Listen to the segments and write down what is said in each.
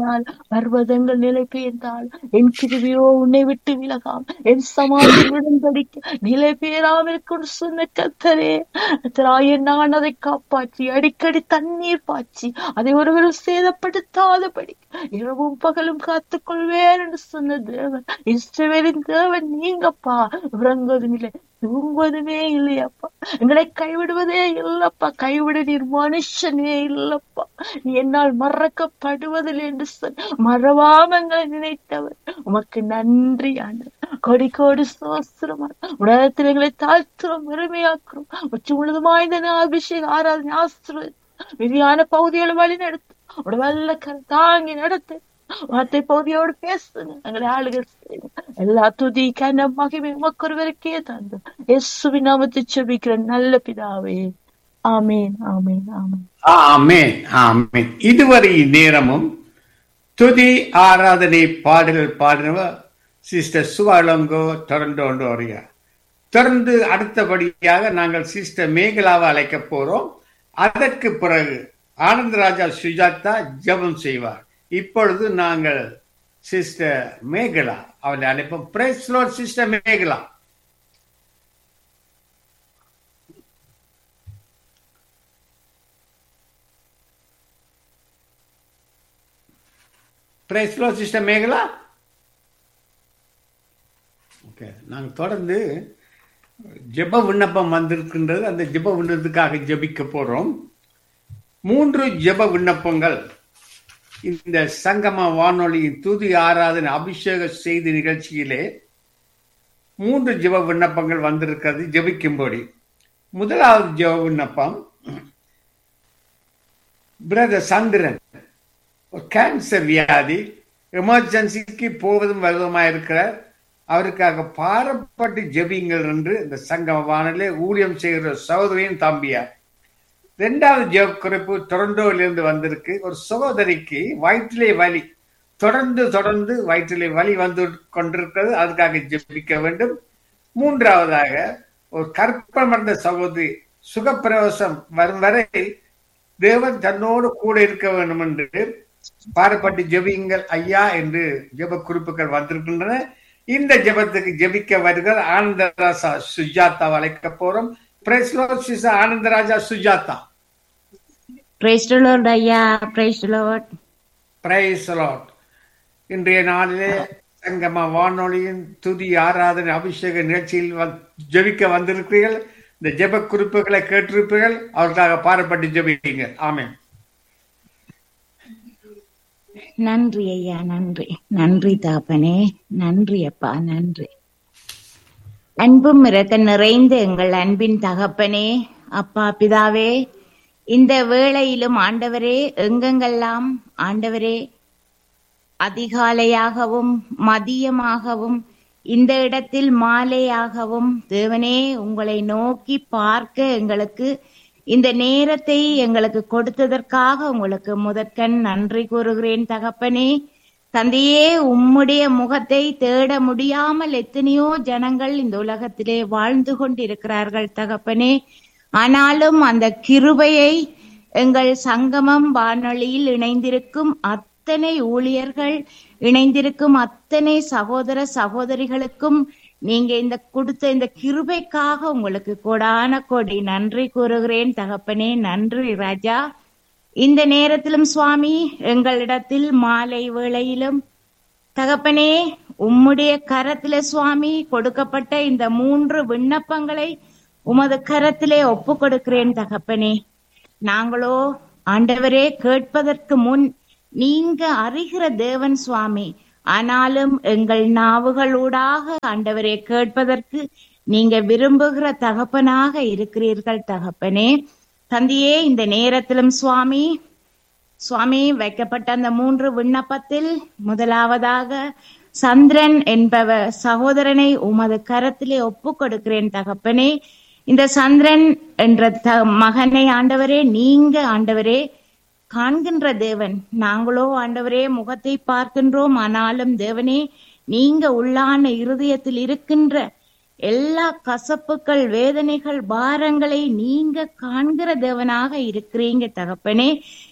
ஆனால் பர்வதங்கள் நிலை பெயர்ந்தால் என் கிருவியோ உன்னை விட்டு விலகாம் என் சமாதி விழுந்தடிக்க நிலை பெயராமல் கொண்டு சொன்ன கத்தரே கத்தராய நான் அதை காப்பாற்றி அடிக்கடி தண்ணீர் பாய்ச்சி அதை ஒருவரும் சேதப்படுத்தாதபடி இரவும் பகலும் காத்துக் கொள்வேன் என்று சொன்ன தேவன் இஸ்ரவேலின் தேவன் நீங்கப்பா உறங்குவதும் இல்லை தூங்குவதுமே இல்லையப்பா எங்களை கைவிடுவதே இல்லப்பா கைவிட நீர் மனுஷனே இல்லப்பா நீ என்னால் மறக்கப்படுவதில்லை என்று சொல் மறவாம எங்களை நினைத்தவர் உமக்கு நன்றி ஆண்டவர் கொடி கோடி சோஸ்திரமா உலகத்தில் எங்களை தாழ்த்துறோம் பெருமையாக்குறோம் உச்சி முழுதுமாய் இந்த அபிஷேக ஆராதனை ஆசிரியர் விதியான பகுதிகளை வழி நடத்து உட வல்ல கரை தாங்கி நடத்து வார்த்தை பகுதியோடு பேசுங்க எங்களை ஆளுக செய்யுங்க எல்லா துதி கன மகிமை உமக்கு ஒருவருக்கே தந்து இயேசுவின் நாமத்தை செபிக்கிற நல்ல பிதாவே ஆமேன் ஆமேன் ஆமேன் ஆமென் ஆமென் இதுவரை நேரமும் துதி ஆராதனை பாடல்கள் பாடினவர் சிஸ்டர் சுவாலங்கோ தொடர்ந்து வருகிறார் தொடர்ந்து அடுத்தபடியாக நாங்கள் சிஸ்டர் மேகலாவை அழைக்க போறோம் அதற்கு பிறகு ஆனந்தராஜா சுஜாதா ஜெபம் செய்வார் இப்பொழுது நாங்கள் சிஸ்டர் மேகலா அவளை அழைப்போம் praise Lord sister Megala praise Lord sister Megala okay நாங்கள் தொடர்ந்து ஜெப விண்ணப்பம் வந்திருக்கின்றது அந்த ஜெப விண்ணப்பத்துக்காக ஜெபிக்க போறோம் மூன்று ஜெப விண்ணப்பங்கள் இந்த சங்கம வானொலியின் துதி ஆராதனை அபிஷேக செய்தி நிகழ்ச்சியிலே மூன்று ஜெப விண்ணப்பங்கள் வந்திருக்கிறது ஜெபிக்கும்படி முதலாவது ஜெப விண்ணப்பம் பிரதர் சந்திரன் ஒரு கேன்சர் வியாதி எமர்ஜென்சிக்கு போவதும் வருவதுமாக இருக்கிறார் அவருக்காக பாரப்பட்டு ஜெபிங்கள் என்று இந்த சங்கம வானிலே ஊழியம் செய்கிற சகோதரியின் தம்பியார் இரண்டாவது ஜெப குறிப்பு டொரண்டோவிலிருந்து வந்திருக்கு ஒரு சகோதரிக்கு வயிற்றிலே வலி தொடர்ந்து தொடர்ந்து வயிற்றிலே வலி வந்து கொண்டிருக்கிறது அதுக்காக ஜெபிக்க வேண்டும் மூன்றாவதாக ஒரு கற்பமர்ந்த சகோதரி சுகப்பிரவேசம் வரும் வரை தேவன் தன்னோடு கூட இருக்க வேண்டும் என்று பாரப்பட்டு ஜெபியுங்கள் ஐயா என்று ஜெப குறிப்புகள் வந்திருக்கின்றன இந்த ஜெபத்துக்கு ஜெபிக்க வருகிற ஆனந்தராஜா சுஜாதா அழைக்க போறோம் ஆனந்தராஜா சுஜாதா பிரைஸ் லார்ட் ஐயா பிரைஸ் லார்ட் பிரைஸ் லார்ட் இன்றைய நாளிலே சங்கம வானொலியின் துதி ஆராதனை அபிஷேக நிகழ்ச்சியில் ஜெபிக்க வந்திருக்கிறீர்கள் இந்த ஜெப குறிப்புகளை கேட்டிருப்பீர்கள் அவருக்காக பாரப்பட்டு ஜெபிங்க ஆமேன் நன்றி ஐயா நன்றி நன்றி தாப்பனே நன்றி அப்பா நன்றி அன்பும் இறக்க நிறைந்த எங்கள் அன்பின் தகப்பனே அப்பா பிதாவே இந்த வேளையிலும் ஆண்டவரே எங்கெங்கெல்லாம் ஆண்டவரே அதிகாலையாகவும் மதியமாகவும் இந்த இடத்தில் மாலையாகவும் தேவனே உங்களை நோக்கி பார்க்க எங்களுக்கு இந்த நேரத்தை எங்களுக்கு கொடுத்ததற்காக உங்களுக்கு முதற்கண் நன்றி கூறுகிறேன் தகப்பனே தந்தையே உம்முடைய முகத்தை தேட முடியாமல் எத்தனையோ ஜனங்கள் இந்த உலகத்திலே வாழ்ந்து கொண்டிருக்கிறார்கள் தகப்பனே ஆனாலும் அந்த கிருபையை எங்கள் சங்கமம் வானொலியில் இணைந்திருக்கும் அத்தனை ஊழியர்கள் இணைந்திருக்கும் அத்தனை சகோதர சகோதரிகளுக்கும் நீங்க இந்த கொடுத்த இந்த கிருபைக்காக உங்களுக்கு கொடான கொடி நன்றி கூறுகிறேன் தகப்பனே நன்றி ராஜா இந்த நேரத்திலும் சுவாமி எங்களிடத்தில் மாலை வேளையிலும் தகப்பனே உம்முடைய கரத்தில சுவாமி கொடுக்கப்பட்ட இந்த மூன்று விண்ணப்பங்களை உமது கரத்திலே ஒப்பு கொடுக்கிறேன் தகப்பனே நாங்களோ ஆண்டவரே கேட்பதற்கு முன் நீங்க அறிகிற தேவன் சுவாமி ஆனாலும் எங்கள் நாவுகளூடாக ஆண்டவரே கேட்பதற்கு நீங்க விரும்புகிற தகப்பனாக இருக்கிறீர்கள் தகப்பனே தந்தையே இந்த நேரத்திலும் சுவாமி சுவாமி வைக்கப்பட்ட அந்த மூன்று விண்ணப்பத்தில் முதலாவதாக சந்திரன் என்பவர் சகோதரனை உமது கரத்திலே ஒப்பு கொடுக்கிறேன் தகப்பனே இந்த சந்திரன் என்ற த மகனை ஆண்டவரே நீங்க ஆண்டவரே காண்கின்ற தேவன் நாங்களோ ஆண்டவரே முகத்தை பார்க்கின்றோம் ஆனாலும் தேவனே நீங்க உள்ளான இருதயத்தில் இருக்கின்ற எல்லா கசப்புகள் வேதனைகள் பாரங்களை நீங்க காண்கிற தேவனாக இருக்கிறீங்க தகப்பனே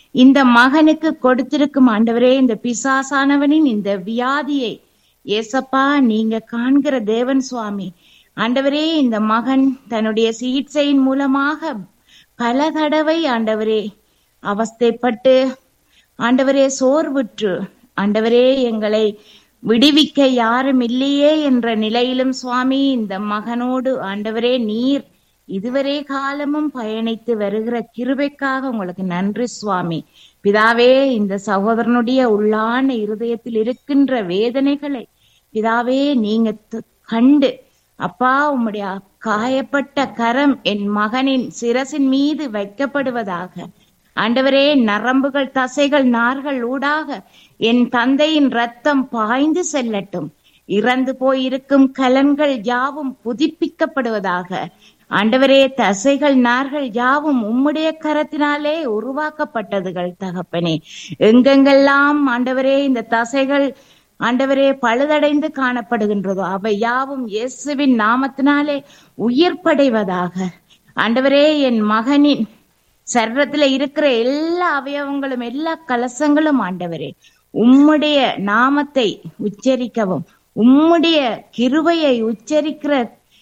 இந்த மகனுக்கு கொடுத்திருக்கும் ஆண்டவரே இந்த பிசாசானவனின் இந்த வியாதியை ஏசப்பா நீங்க காண்கிற தேவன் சுவாமி ஆண்டவரே இந்த மகன் தன்னுடைய சிகிச்சையின் மூலமாக பல தடவை ஆண்டவரே அவஸ்தைப்பட்டு ஆண்டவரே சோர்வுற்று ஆண்டவரே எங்களை விடுவிக்க யாரும் இல்லையே என்ற நிலையிலும் சுவாமி இந்த மகனோடு ஆண்டவரே நீர் இதுவரை காலமும் பயணித்து வருகிற கிருபைக்காக உங்களுக்கு நன்றி சுவாமி பிதாவே இந்த சகோதரனுடைய உள்ளான இருதயத்தில் இருக்கின்ற வேதனைகளை பிதாவே நீங்க த- கண்டு அப்பா உம்முடைய காயப்பட்ட கரம் என் மகனின் சிரசின் மீது வைக்கப்படுவதாக ஆண்டவரே நரம்புகள் தசைகள் நார்கள் ஊடாக என் தந்தையின் ரத்தம் பாய்ந்து செல்லட்டும் இறந்து போயிருக்கும் கலன்கள் யாவும் புதுப்பிக்கப்படுவதாக ஆண்டவரே தசைகள் நார்கள் யாவும் உம்முடைய கரத்தினாலே உருவாக்கப்பட்டதுகள் தகப்பனே எங்கெங்கெல்லாம் ஆண்டவரே இந்த தசைகள் ஆண்டவரே பழுதடைந்து காணப்படுகின்றதோ அவை யாவும் இயேசுவின் நாமத்தினாலே உயிர்ப்படைவதாக ஆண்டவரே என் மகனின் சர்வத்துல இருக்கிற எல்லா அவயவங்களும் எல்லா கலசங்களும் ஆண்டவரே உம்முடைய நாமத்தை உச்சரிக்கவும் உம்முடைய கிருபையை உச்சரிக்கிற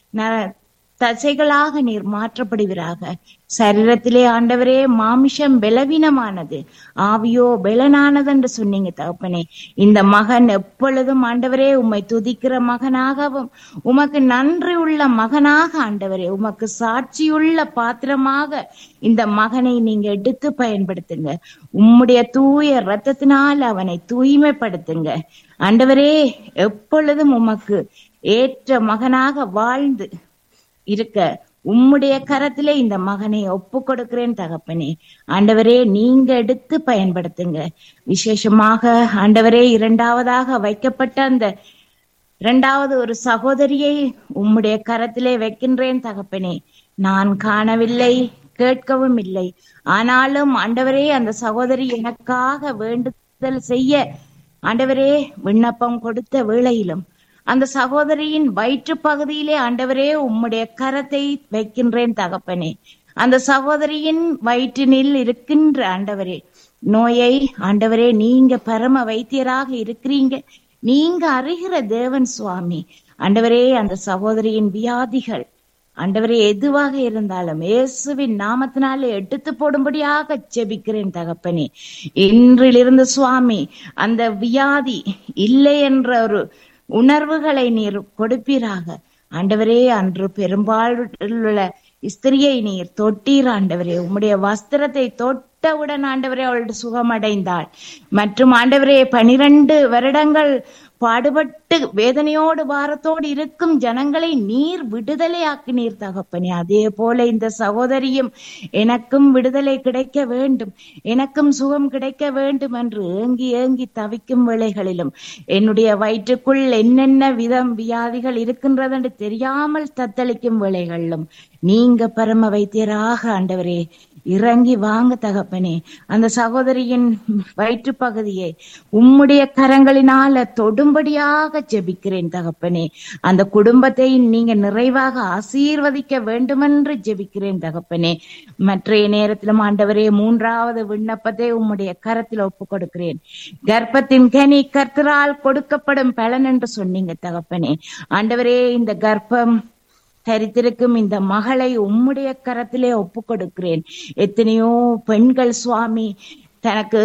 ந- தசைகளாக நீர் மாற்றப்படுவீராக சரீரத்திலே ஆண்டவரே மாமிஷம் பலவீனமானது ஆவியோ பலனானது என்று சொன்னீங்க தகப்பனே இந்த மகன் எப்பொழுதும் ஆண்டவரே உம்மை துதிக்கிற மகனாகவும் உமக்கு நன்றி உள்ள மகனாக ஆண்டவரே உமக்கு சாட்சியுள்ள பாத்திரமாக இந்த மகனை நீங்க எடுத்து பயன்படுத்துங்க உம்முடைய தூய ரத்தத்தினால் அவனை தூய்மைப்படுத்துங்க ஆண்டவரே எப்பொழுதும் உமக்கு ஏற்ற மகனாக வாழ்ந்து இருக்க உம்முடைய கரத்திலே இந்த மகனை ஒப்பு கொடுக்கிறேன் தகப்பனே ஆண்டவரே நீங்க எடுத்து பயன்படுத்துங்க விசேஷமாக ஆண்டவரே இரண்டாவதாக வைக்கப்பட்ட அந்த இரண்டாவது ஒரு சகோதரியை உம்முடைய கரத்திலே வைக்கின்றேன் தகப்பனே நான் காணவில்லை கேட்கவும் இல்லை ஆனாலும் ஆண்டவரே அந்த சகோதரி எனக்காக வேண்டுதல் செய்ய ஆண்டவரே விண்ணப்பம் கொடுத்த வேளையிலும் அந்த சகோதரியின் வயிற்று பகுதியிலே ஆண்டவரே உம்முடைய கரத்தை வைக்கின்றேன் தகப்பனே அந்த சகோதரியின் வயிற்றினில் இருக்கின்ற ஆண்டவரே நோயை ஆண்டவரே நீங்க பரம வைத்தியராக இருக்கிறீங்க நீங்க அறிகிற தேவன் சுவாமி ஆண்டவரே அந்த சகோதரியின் வியாதிகள் ஆண்டவரே எதுவாக இருந்தாலும் இயேசுவின் நாமத்தினாலே எடுத்து போடும்படியாக ஜெபிக்கிறேன் தகப்பனே இன்றிலிருந்து சுவாமி அந்த வியாதி இல்லை என்ற ஒரு உணர்வுகளை நீர் கொடுப்பீராக ஆண்டவரே அன்று பெரும்பாலுள்ள ஸ்திரியை நீர் தொட்டீர் ஆண்டவரே உம்முடைய வஸ்திரத்தை தொட்டவுடன் ஆண்டவரே அவள் சுகமடைந்தாள் மற்றும் ஆண்டவரே பனிரெண்டு வருடங்கள் பாடுபட்டு வேதனையோடு பாரத்தோடு இருக்கும் ஜனங்களை நீர் விடுதலை ஆக்கினீர் தகப்பனே அதே போல இந்த சகோதரியும் எனக்கும் விடுதலை கிடைக்க வேண்டும் எனக்கும் சுகம் கிடைக்க வேண்டும் என்று ஏங்கி ஏங்கி தவிக்கும் வேளைகளிலும் என்னுடைய வயிற்றுக்குள் என்னென்ன விதம் வியாதிகள் இருக்கின்றது என்று தெரியாமல் தத்தளிக்கும் வேளைகளிலும் நீங்க பரம வைத்தியராக ஆண்டவரே இறங்கி வாங்க தகப்பனே அந்த சகோதரியின் வயிற்று பகுதியை உம்முடைய கரங்களினால தொடும்படியாக ஜெபிக்கிறேன் தகப்பனே அந்த குடும்பத்தை நீங்க நிறைவாக ஆசீர்வதிக்க வேண்டுமென்று ஜெபிக்கிறேன் தகப்பனே மற்றைய நேரத்திலும் ஆண்டவரே மூன்றாவது விண்ணப்பத்தை உம்முடைய கரத்தில் ஒப்பு கொடுக்கிறேன் கர்ப்பத்தின் கனி கர்த்தரால் கொடுக்கப்படும் பலன் என்று சொன்னீங்க தகப்பனே ஆண்டவரே இந்த கர்ப்பம் தரித்திருக்கும் இந்த மகளை உம்முடைய கரத்திலே ஒப்பு கொடுக்கிறேன் எத்தனையோ பெண்கள் சுவாமி தனக்கு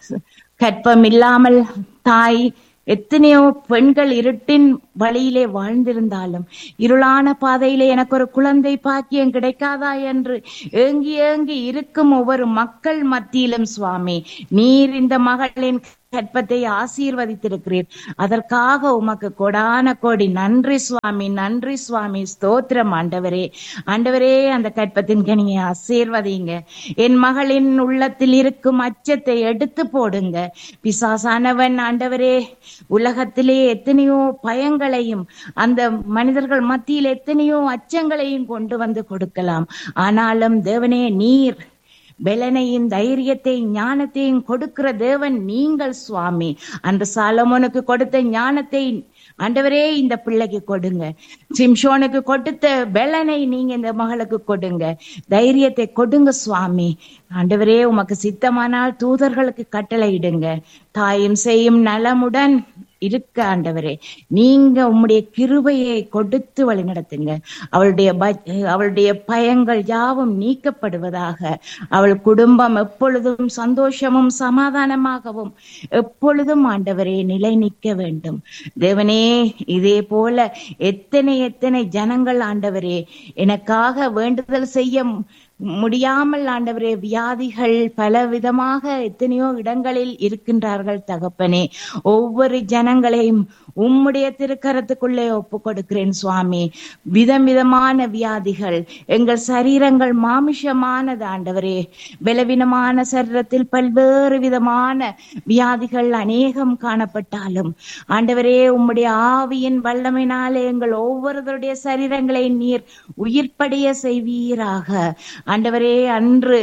கற்பம் இல்லாமல் தாய் எத்தனையோ பெண்கள் இருட்டின் வழியிலே வாழ்ந்திருந்தாலும் இருளான பாதையிலே எனக்கு ஒரு குழந்தை பாக்கியம் கிடைக்காதா என்று ஏங்கி ஏங்கி இருக்கும் ஒவ்வொரு மக்கள் மத்தியிலும் சுவாமி நீர் இந்த மகளின் கற்பத்தை ஆசீர்வதித்திருக்கிறீர் அதற்காக உமக்கு கொடான கோடி நன்றி சுவாமி நன்றி சுவாமி ஸ்தோத்திரம் ஆண்டவரே ஆண்டவரே அந்த கற்பத்தின் கனியை ஆசீர்வதிங்க என் மகளின் உள்ளத்தில் இருக்கும் அச்சத்தை எடுத்து போடுங்க பிசாசானவன் ஆண்டவரே உலகத்திலே எத்தனையோ பயங்களையும் அந்த மனிதர்கள் மத்தியில் எத்தனையோ அச்சங்களையும் கொண்டு வந்து கொடுக்கலாம் ஆனாலும் தேவனே நீர் பலனையும் தைரியத்தையும் ஞானத்தையும் கொடுக்கிற தேவன் நீங்கள் சுவாமி அந்த சாலமோனுக்கு கொடுத்த ஞானத்தை ஆண்டவரே இந்த பிள்ளைக்கு கொடுங்க சிம்ஷோனுக்கு கொடுத்த பலனை நீங்க இந்த மகளுக்கு கொடுங்க தைரியத்தை கொடுங்க சுவாமி ஆண்டவரே உமக்கு சித்தமானால் தூதர்களுக்கு கட்டளையிடுங்க தாயும் செய்யும் நலமுடன் இருக்க ஆண்டவரே நீங்க உம்முடைய கிருபையை கொடுத்து வழிநடத்துங்க அவளுடைய ப- அவளுடைய பயங்கள் யாவும் நீக்கப்படுவதாக அவள் குடும்பம் எப்பொழுதும் சந்தோஷமும் சமாதானமாகவும் எப்பொழுதும் ஆண்டவரே நிலை நிற்க வேண்டும் தேவனே இதே போல எத்தனை எத்தனை ஜனங்கள் ஆண்டவரே எனக்காக வேண்டுதல் செய்ய முடியாமல் ஆண்டவரே வியாதிகள் பல விதமாக எத்தனையோ இடங்களில் இருக்கின்றார்கள் தகப்பனே ஒவ்வொரு ஜனங்களையும் உம்முடைய திருக்கரத்துக்குள்ளே ஒப்பு கொடுக்கிறேன் சுவாமி விதம் விதமான வியாதிகள் எங்கள் சரீரங்கள் மாமிஷமானது ஆண்டவரே பலவீனமான சரீரத்தில் பல்வேறு விதமான வியாதிகள் அநேகம் காணப்பட்டாலும் ஆண்டவரே உம்முடைய ஆவியின் வல்லமையினாலே எங்கள் ஒவ்வொருவருடைய சரீரங்களை நீர் உயிர்ப்படைய செய்வீராக ஆண்டவரே அன்று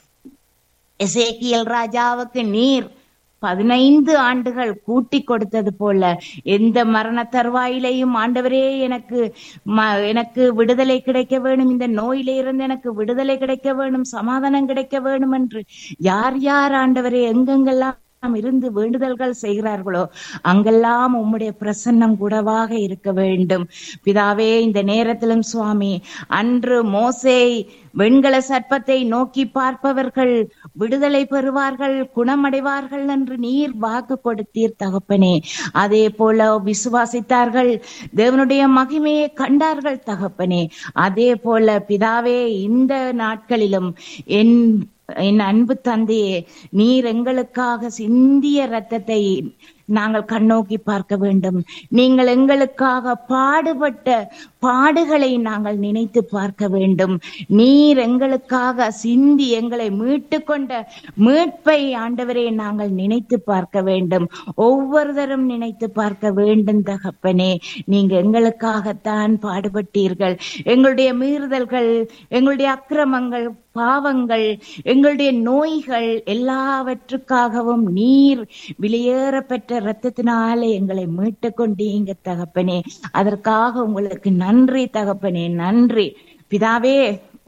எசேக்கியல் ராஜாவுக்கு நீர் பதினைந்து ஆண்டுகள் கூட்டி கொடுத்தது போல எந்த மரண தருவாயிலையும் ஆண்டவரே எனக்கு ம- எனக்கு விடுதலை கிடைக்க வேணும் இந்த நோயில இருந்து எனக்கு விடுதலை கிடைக்க வேணும் சமாதானம் கிடைக்க வேணும் என்று யார் யார் ஆண்டவரே எங்கெங்கெல்லாம் இருந்து வேண்டுதல்கள் செய்கிறார்களோ அங்கெல்லாம் உம்முடைய பிரசன்னம் கூடவாக இருக்க வேண்டும் பிதாவே இந்த நேரத்திலும் சுவாமி அன்று மோசே வெண்கல சர்ப்பத்தை நோக்கி பார்ப்பவர்கள் விடுதலை பெறுவார்கள் குணமடைவார்கள் என்று நீர் வாக்கு கொடுத்தீர் தகப்பனே அதே போல விசுவாசித்தார்கள் தேவனுடைய மகிமையை கண்டார்கள் தகப்பனே அதே போல பிதாவே இந்த நாட்களிலும் என் என் அன்பு தந்தையே நீர் எங்களுக்காக சிந்திய ரத்தத்தை நாங்கள் கண்ணோக்கி பார்க்க வேண்டும் நீங்கள் எங்களுக்காக பாடுபட்ட பாடுகளை நாங்கள் நினைத்து பார்க்க வேண்டும் நீர் எங்களுக்காக சிந்தி எங்களை மீட்டு கொண்ட மீட்பை ஆண்டவரே நாங்கள் நினைத்து பார்க்க வேண்டும் ஒவ்வொருத்தரும் நினைத்து பார்க்க வேண்டும் தகப்பனே நீங்க எங்களுக்காகத்தான் பாடுபட்டீர்கள் எங்களுடைய மீறுதல்கள் எங்களுடைய அக்கிரமங்கள் பாவங்கள் எங்களுடைய நோய்கள் எல்லாவற்றுக்காகவும் நீர் விலையேற பெற்ற இரத்தத்தினாலே எங்களை மீட்டு கொண்டீங்க தகப்பனே அதற்காக உங்களுக்கு நன்றி தகப்பனே நன்றி பிதாவே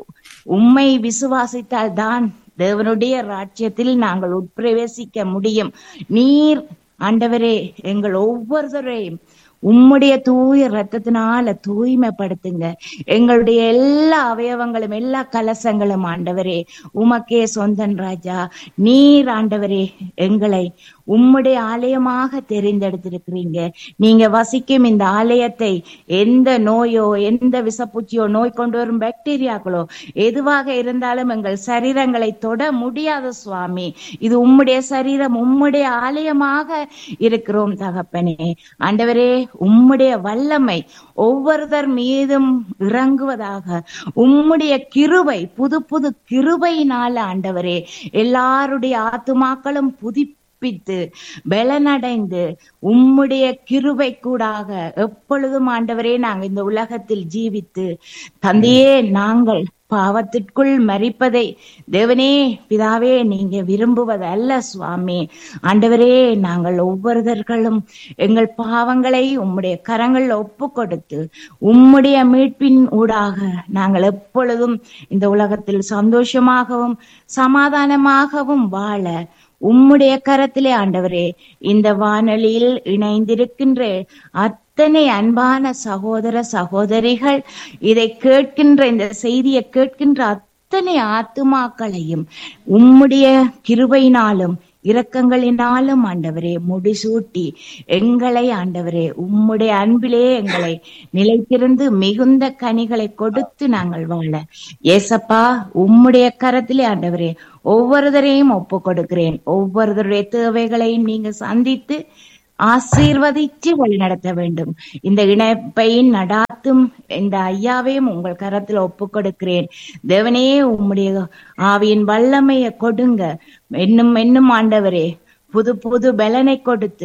உம்மை விசுவாசித்தால் தான் தேவனுடைய ராஜ்யத்தில் நாங்கள் உட்பிரவேசிக்க முடியும் நீர் ஆண்டவரே எங்கள் ஒவ்வொருவரையும் உம்முடைய தூய ரத்தத்தினால தூய்மைப்படுத்துங்க எங்களுடைய எல்லா அவயவங்களும் எல்லா கலசங்களும் ஆண்டவரே உமக்கே சொந்தன் ராஜா நீர் ஆண்டவரே எங்களை உம்முடைய ஆலயமாக தெரிந்தெடுத்திருக்கிறீங்க நீங்க வசிக்கும் இந்த ஆலயத்தை எந்த நோயோ எந்த விசப்பூச்சியோ நோய் கொண்டு வரும் பாக்டீரியாக்களோ எதுவாக இருந்தாலும் எங்கள் சரீரங்களை தொட முடியாத சுவாமி இது உம்முடைய சரீரம் உம்முடைய ஆலயமாக இருக்கிறோம் தகப்பனே ஆண்டவரே உம்முடைய வல்லமை ஒவ்வொருத்தர் மீதும் இறங்குவதாக உம்முடைய கிருபை புது புது கிருபையினால ஆண்டவரே எல்லாருடைய ஆத்துமாக்களும் புதி பித்து பலனடைந்து உம்முடைய கிருபை கூடாக எப்பொழுதும் ஆண்டவரே நாங்க இந்த உலகத்தில் ஜீவித்து தந்தையே நாங்கள் பாவத்திற்குள் மறிப்பதை தேவனே பிதாவே நீங்க விரும்புவது அல்ல சுவாமி ஆண்டவரே நாங்கள் ஒவ்வொருத்தர்களும் எங்கள் பாவங்களை உம்முடைய கரங்கள் ஒப்பு கொடுத்து உம்முடைய மீட்பின் ஊடாக நாங்கள் எப்பொழுதும் இந்த உலகத்தில் சந்தோஷமாகவும் சமாதானமாகவும் வாழ உம்முடைய கரத்திலே ஆண்டவரே இந்த வானொலியில் இணைந்திருக்கின்ற அத்தனை அன்பான சகோதர சகோதரிகள் இதை கேட்கின்ற இந்த செய்தியை கேட்கின்ற அத்தனை ஆத்துமாக்களையும் உம்முடைய கிருபையினாலும் இரக்கங்களினாலும் ஆண்டவரே முடிசூட்டி எங்களை ஆண்டவரே உம்முடைய அன்பிலே எங்களை நிலைத்திருந்து மிகுந்த கனிகளை கொடுத்து நாங்கள் வாழ ஏசப்பா உம்முடைய கரத்திலே ஆண்டவரே ஒவ்வொருத்தரையும் ஒப்பு கொடுக்கிறேன் ஒவ்வொருத்தருடைய தேவைகளையும் நீங்க சந்தித்து ஆசீர்வதிச்சு வழி நடத்த வேண்டும் இந்த இணைப்பை நடாத்தும் இந்த ஐயாவையும் உங்கள் கரத்துல ஒப்பு கொடுக்கிறேன் தேவனே உம்முடைய ஆவியின் வல்லமையை கொடுங்க என்னும் என்னும் ஆண்டவரே புது புது பலனை கொடுத்து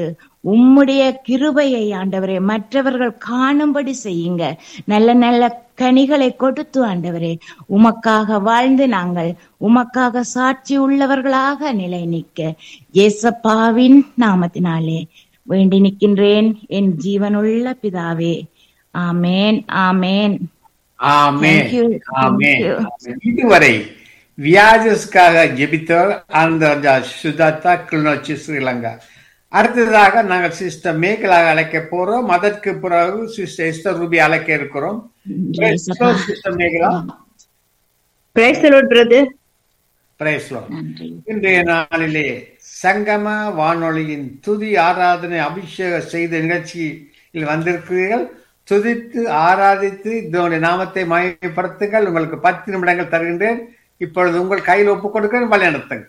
உம்முடைய கிருபையை ஆண்டவரே மற்றவர்கள் காணும்படி செய்யுங்க நல்ல நல்ல கனிகளை கொடுத்து ஆண்டவரே உமக்காக வாழ்ந்து நாங்கள் உமக்காக சாட்சி உள்ளவர்களாக நிலை நிற்க ஏசப்பாவின் நாமத்தினாலே வேண்டி நிற்கின்றேன் என் ஜீவனுள்ள பிதாவே ஆமேன் ஆமேன் ஆமென் Thank you. Amen Thank you. ஆமென். இதுவரை வியாஜஸ்க்காக ஜெபித்தவர் ஆனந்த சுஜாதா கிளிநொச்சி ஸ்ரீலங்கா அடுத்ததாக நாங்கள் சிஸ்டர் மேகலாக அழைக்க போறோம் அதற்கு பிறகு சிஸ்டர் எஸ்டர் ரூபி அழைக்க இருக்கிறோம் ஏசப்பா. Sister Megala praise brother Praise Lord. நன்றி இன்றைய நாளிலே சங்கம வானொலியின் துதி ஆராதனை அபிஷேக செய்த நிகழ்ச்சியில் வந்திருக்கிறீர்கள் துதித்து ஆராதித்து இதனுடைய நாமத்தை மயப்படுத்துங்கள் உங்களுக்கு பத்து நிமிடங்கள் தருகின்றேன் இப்பொழுது உங்கள் கையில் ஒப்புக் கொடுக்கிறேன் வழி நடத்துங்கள்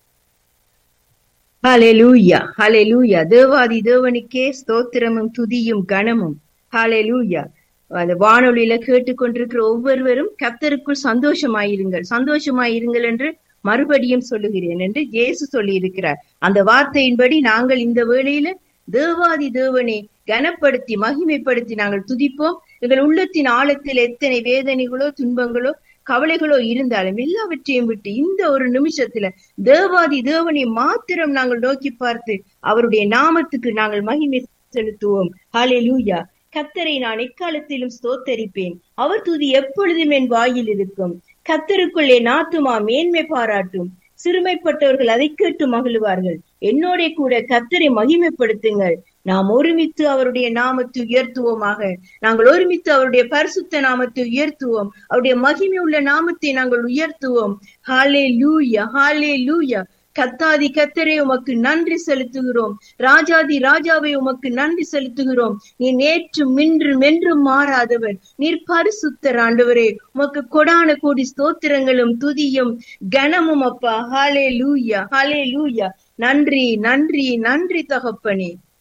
ஹalleluya ஹalleluya தேவாதி தேவனுக்கே ஸ்தோத்திரமும் துதியும் கனமும் ஹalleluya அந்த வானொலியில கேட்டுக்கொண்டிருக்கிற ஒவ்வொருவரும் கர்த்தருக்குள் சந்தோஷமாயிருங்கள் சந்தோஷமாயிருங்கள் என்று மறுபடியும் சொல்லுகிறேன் என்று இயேசு சொல்லி இருக்கிறார் அந்த வார்த்தையின்படி நாங்கள் இந்த வேளையில தேவாதி தேவனை கனப்படுத்தி மகிமைப்படுத்தி நாங்கள் துதிப்போம் எங்கள் உள்ளத்தின் ஆழத்தில் எத்தனை வேதனைகளோ துன்பங்களோ கவலைகளோ இருந்தாலும் எல்லாவற்றையும் விட்டு இந்த ஒரு நிமிஷத்துல தேவாதி தேவனை மாத்திரம் நாங்கள் நோக்கி பார்த்து அவருடைய நாமத்துக்கு நாங்கள் மகிமை செலுத்துவோம் ஹalleluya கத்தரை நான் எக்காலத்திலும் ஸ்தோத்தரிப்பேன் அவர் துதி எப்பொழுதும் என் வாயில் இருக்கும் கத்தருக்குள்ளே நாத்துமா மேன்மை பாராட்டும் சிறுமைப்பட்டவர்கள் அதை கேட்டு மகிழ்வார்கள் என்னோட கூட கத்தரை மகிமைப்படுத்துங்கள் நாம் ஒருமித்து அவருடைய நாமத்தை உயர்த்துவோமாக நாங்கள் ஒருமித்து அவருடைய பரிசுத்த நாமத்தை உயர்த்துவோம் அவருடைய மகிமை உள்ள நாமத்தை நாங்கள் உயர்த்துவோம் ஹாலே லூயா ஹாலே லூயா கத்தாதி கத்தரே உமக்கு நன்றி செலுத்துகிறோம் ராஜாதி ராஜாவை உமக்கு நன்றி செலுத்துகிறோம் நீ நேற்றும் மின்றும் என்றும் மாறாதவர் நீர் பரிசுத்தர் ஆண்டவரே உமக்கு கொடான கோடி ஸ்தோத்திரங்களும் துதியும் கனமும் அப்பா ஹாலே லூயா ஹாலே லூயா நன்றி நன்றி நன்றி தகப்பனே